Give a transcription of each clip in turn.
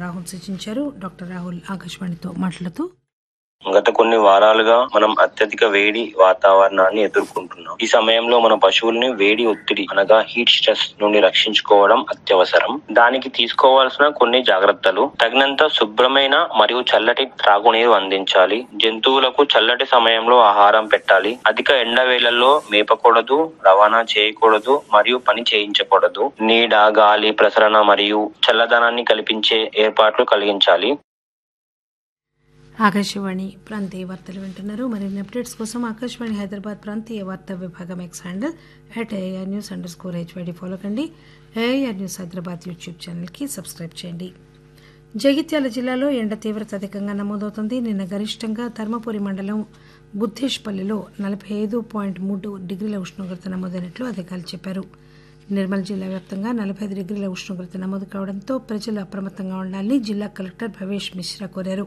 doctor Rahul సూచించారు doctor Rahul ఆకాశవాణితో మాట్లాడుతూ గత కొన్ని వారాలుగా మనం అత్యధిక వేడి వాతావరణాన్ని ఎదుర్కొంటున్నాం ఈ సమయంలో మన పశువుల్ని వేడి ఒత్తిడి అనగా హీట్ స్ట్రెస్ నుండి రక్షించుకోవడం అత్యవసరం దానికి తీసుకోవాల్సిన కొన్ని జాగ్రత్తలు తగినంత శుభ్రమైన మరియు చల్లటి త్రాగునీరు అందించాలి జంతువులకు చల్లటి సమయంలో ఆహారం పెట్టాలి అధిక ఎండ వేళల్లో మేపకూడదు రవాణా చేయకూడదు మరియు పని చేయించకూడదు నీడ గాలి ప్రసరణ మరియు చల్లదనాన్ని కల్పించే ఏర్పాట్లు కలిగించాలి ఆకాశవాణి ప్రాంతీయ వార్తలు వింటున్నారు మరిన్ని అప్డేట్స్ కోసం ఆకాశవాణి హైదరాబాద్ ప్రాంతీయ వార్తా విభాగం X handle at AR news underscore HYD follow కండి ఏఆర్ న్యూస్ హైదరాబాద్ యూట్యూబ్ ఛానల్కి సబ్స్క్రైబ్ చేయండి జగిత్యాల జిల్లాలో ఎండ తీవ్రత అధికంగా నమోదవుతోంది నిన్న గరిష్టంగా ధర్మపురి మండలం బుద్ధేష్పల్లిలో నలభై ఐదు పాయింట్ మూడు డిగ్రీల ఉష్ణోగ్రత నమోదైనట్లు అధికారులు చెప్పారు నిర్మల్ జిల్లా వ్యాప్తంగా నలభై ఐదు డిగ్రీల ఉష్ణోగ్రత నమోదు కావడంతో ప్రజలు అప్రమత్తంగా ఉండాలని జిల్లా కలెక్టర్ భవేష్ మిశ్రా కోరారు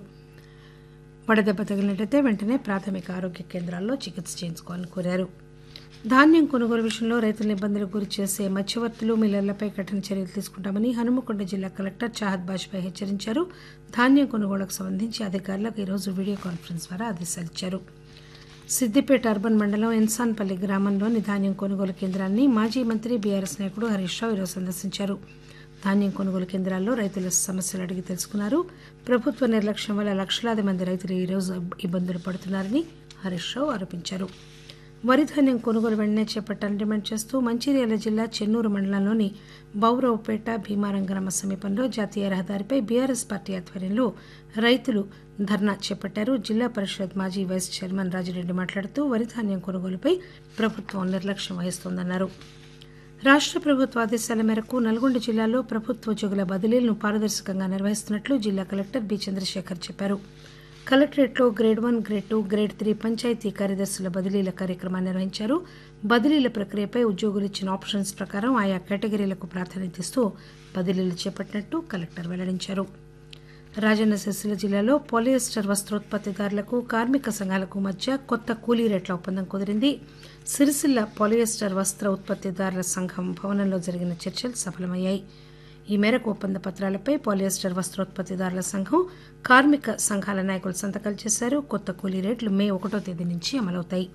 వడదెబ్బ తగిలినట్టయితే వెంటనే ప్రాథమిక ఆరోగ్య కేంద్రాల్లో చికిత్స చేయించుకోవాలని కోరారు ధాన్యం కొనుగోలు విషయంలో రైతులను ఇబ్బందులకు గురి చేసే మధ్యవర్తులు మిల్లర్లపై కఠిన చర్యలు తీసుకుంటామని హనుమకొండ జిల్లా కలెక్టర్ చాహద్ బాజ్పాయ్ హెచ్చరించారు ధాన్యం కొనుగోలుకు సంబంధించి అధికారులకు ఈరోజు వీడియో కాన్ఫరెన్స్ ద్వారా ఆదేశాలు ఇచ్చారు సిద్దిపేట అర్బన్ మండలం ఇన్సాన్పల్లి గ్రామంలోని ధాన్యం కొనుగోలు కేంద్రాన్ని మాజీ మంత్రి బీఆర్ఎస్ నాయకుడు హరీష్ రావు ఈరోజు సందర్శించారు ధాన్యం కొనుగోలు కేంద్రాల్లో రైతుల సమస్యలు అడిగి తెలుసుకున్నారు ప్రభుత్వ నిర్లక్ష్యం వల్ల లక్షలాది మంది రైతులు ఈరోజు ఇబ్బందులు పడుతున్నారని హరీష్ రావు ఆరోపించారు వరి ధాన్యం కొనుగోలు వెంటనే చేపట్టాలని డిమాండ్ చేస్తూ మంచిర్యాల జిల్లా చెన్నూరు మండలంలోని బౌరవపేట భీమారం గ్రామ సమీపంలో జాతీయ రహదారిపై బీఆర్ఎస్ పార్టీ ఆధ్వర్యంలో రైతులు ధర్నా చేపట్టారు జిల్లా పరిషత్ మాజీ వైస్ చైర్మన్ రాజిరెడ్డి మాట్లాడుతూ వరి ధాన్యం కొనుగోలుపై ప్రభుత్వం నిర్లక్ష్యం వహిస్తోందన్నారు రాష్ట్ర ప్రభుత్వ ఆదేశాల మేరకు నల్గొండ జిల్లాలో ప్రభుత్వ ఉద్యోగుల బదిలీలను పారదర్శకంగా నిర్వహిస్తున్నట్లు జిల్లా కలెక్టర్ బి చంద్రశేఖర్ చెప్పారు కలెక్టరేట్లో grade one grade two grade three panchayat కార్యదర్శుల బదిలీల కార్యక్రమాన్ని నిర్వహించారు బదిలీల ప్రక్రియపై ఉద్యోగులు ఇచ్చిన ఆప్షన్స్ ప్రకారం ఆయా కేటగిరీలకు ప్రాధాన్యత ఇస్తూ బదిలీలు చేపట్టినట్టు కలెక్టర్ వెల్లడించారు రాజన్న సిరిసిల్ల జిల్లాలో పాలియస్టర్ వస్త్రోత్పత్తిదారులకు కార్మిక సంఘాలకు మధ్య కొత్త కూలీ రేట్ల ఒప్పందం కుదిరింది సిరిసిల్ల పాలియస్టర్ వస్త్ర ఉత్పత్తిదారుల సంఘం భవనంలో జరిగిన చర్చలు సఫలమయ్యాయి ఈ మేరకు ఒప్పంద పత్రాలపై పాలియస్టర్ వస్త్రోత్పత్తిదారుల సంఘం కార్మిక సంఘాల నాయకులు సంతకాలు చేశారు కొత్త కూలీ రేట్లు మే ఒకటో తేదీ నుంచి అమలవుతాయి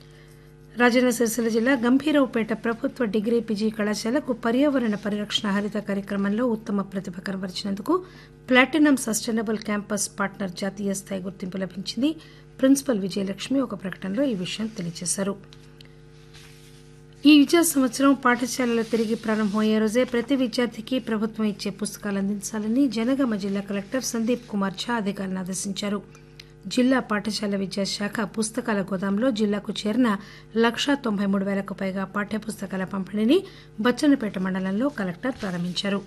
రాజన్న సిరిసిల్ల జిల్లా గంభీరావుపేట ప్రభుత్వ డిగ్రీ పీజీ కళాశాలకు పర్యావరణ పరిరక్షణ హరిత కార్యక్రమంలో ఉత్తమ ప్రతిభ కనబరిచినందుకు ప్లాటినం సస్టైనబుల్ క్యాంపస్ పార్ట్నర్ జాతీయ స్థాయి గుర్తింపు లభించింది ప్రిన్సిపల్ విజయలక్ష్మి ఒక ప్రకటనలో ఈ విషయం తెలియజేశారు ఈ విద్యా సంవత్సరం పాఠశాలలు తిరిగి ప్రారంభమయ్యే రోజే ప్రతి విద్యార్థికి ప్రభుత్వం ఇచ్చే పుస్తకాలు అందించాలని జనగామ జిల్లా కలెక్టర్ సందీప్ కుమార్ ఝా అధికారులను ఆదేశించారు జిల్లా పాఠశాల విద్యాశాఖ పుస్తకాల గోదాంలో జిల్లాకు చేరిన లక్షా తొంభై మూడు వేలకు పైగా పాఠ్య పుస్తకాల పంపిణీని బచ్చన్నపేట మండలంలో కలెక్టర్ ప్రారంభించారు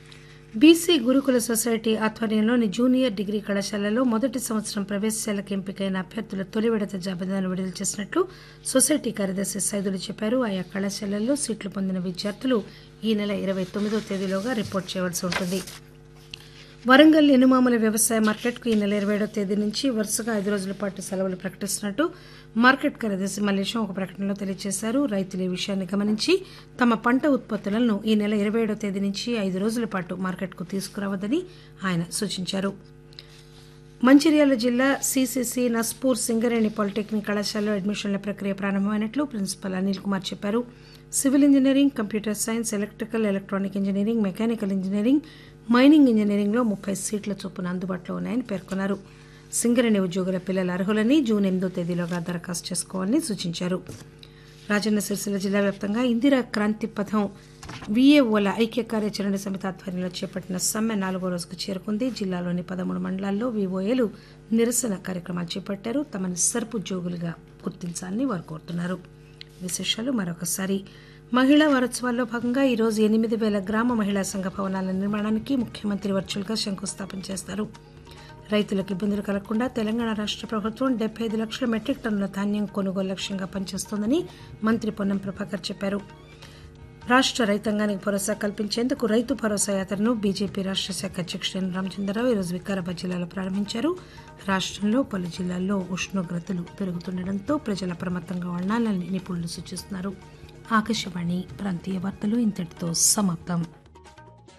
బీసీ గురుకుల సొసైటీ ఆధ్వర్యంలోని జూనియర్ డిగ్రీ కళాశాలలో మొదటి సంవత్సరం ప్రవేశాలకు ఎంపికైన అభ్యర్థుల తొలి విడత జాబితాను విడుదల చేసినట్లు సొసైటీ కార్యదర్శి సైదులు చెప్పారు ఆయా కళాశాలల్లో సీట్లు పొందిన విద్యార్థులు ఈ నెల ఇరవై తొమ్మిదో తేదీలోగా రిపోర్ట్ చేయవలసి ఉంటుంది వరంగల్ ఎనుమాముల వ్యవసాయ మార్కెట్కు ఈ నెల ఇరవై ఏడో తేదీ నుంచి వరుసగా ఐదు రోజుల పాటు సెలవులు ప్రకటిస్తున్నట్టు మార్కెట్ కార్యదర్శి మల్లేశం ఒక ప్రకటనలో తెలియజేశారు రైతులు ఈ విషయాన్ని గమనించి తమ పంట ఉత్పత్తులను ఈ నెల ఇరవై ఏడో తేదీ నుంచి ఐదు రోజుల పాటు మార్కెట్కు తీసుకురావద్దని ఆయన సూచించారు మంచిర్యాల జిల్లా సిసిసి నస్పూర్ సింగరేణి పాలిటెక్నిక్ కళాశాలలో అడ్మిషన్ల ప్రక్రియ ప్రారంభమైనట్లు ప్రిన్సిపల్ అనిల్ కుమార్ చెప్పారు civil engineering computer science electrical electronic engineering mechanical engineering mining ఇంజనీరింగ్లో ముప్పై సీట్ల చొప్పున అందుబాటులో ఉన్నాయని పేర్కొన్నారు సింగరేణి ఉద్యోగుల పిల్లల అర్హులని జూన్ ఎనిమిదో తేదీలోగా దరఖాస్తు చేసుకోవాలని సూచించారు రాజన్న సిరిసిల్ల జిల్లా వ్యాప్తంగా ఇందిరా క్రాంతి పథం విఏఓల ఐక్య కార్యాచరణ సమితి ఆధ్వర్యంలో చేపట్టిన సమ్మె నాలుగో రోజుకు చేరుకుంది జిల్లాలోని పదమూడు మండలాల్లో వివోఏలు నిరసన కార్యక్రమాలు చేపట్టారు తమను సర్పు ఉద్యోగులుగా గుర్తించాలని వారు కోరుతున్నారు విశేషాలు మరొకసారి మహిళా వారోత్సవాల్లో భాగంగా ఈరోజు ఎనిమిది వేల గ్రామ మహిళా సంఘ భవనాల నిర్మాణానికి ముఖ్యమంత్రి వర్చువల్గా శంకుస్థాపన చేస్తారు రైతులకు ఇబ్బందులు కలగకుండా తెలంగాణ రాష్ట్ర ప్రభుత్వం డెబ్బై ఐదు లక్షల మెట్రిక్ టన్నుల ధాన్యం కొనుగోలు లక్ష్యంగా పనిచేస్తోందని మంత్రి పొన్నం ప్రభాకర్ చెప్పారు రాష్ట్ర రైతాంగానికి భరోసా కల్పించేందుకు రైతు భరోసా యాత్రను బీజేపీ రాష్ట్ర శాఖ అధ్యక్షుడు రామచంద్రరావు ఈరోజు వికారాబాద్ జిల్లాలో ప్రారంభించారు రాష్ట్రంలో పలు జిల్లాల్లో ఉష్ణోగ్రతలు పెరుగుతుండటంతో ప్రజలు అప్రమత్తంగా ఉండాలని నిపుణులు సూచిస్తున్నారు ఆకాశవాణి ప్రాంతీయ వార్తలు ఇంతటితో సమాప్తం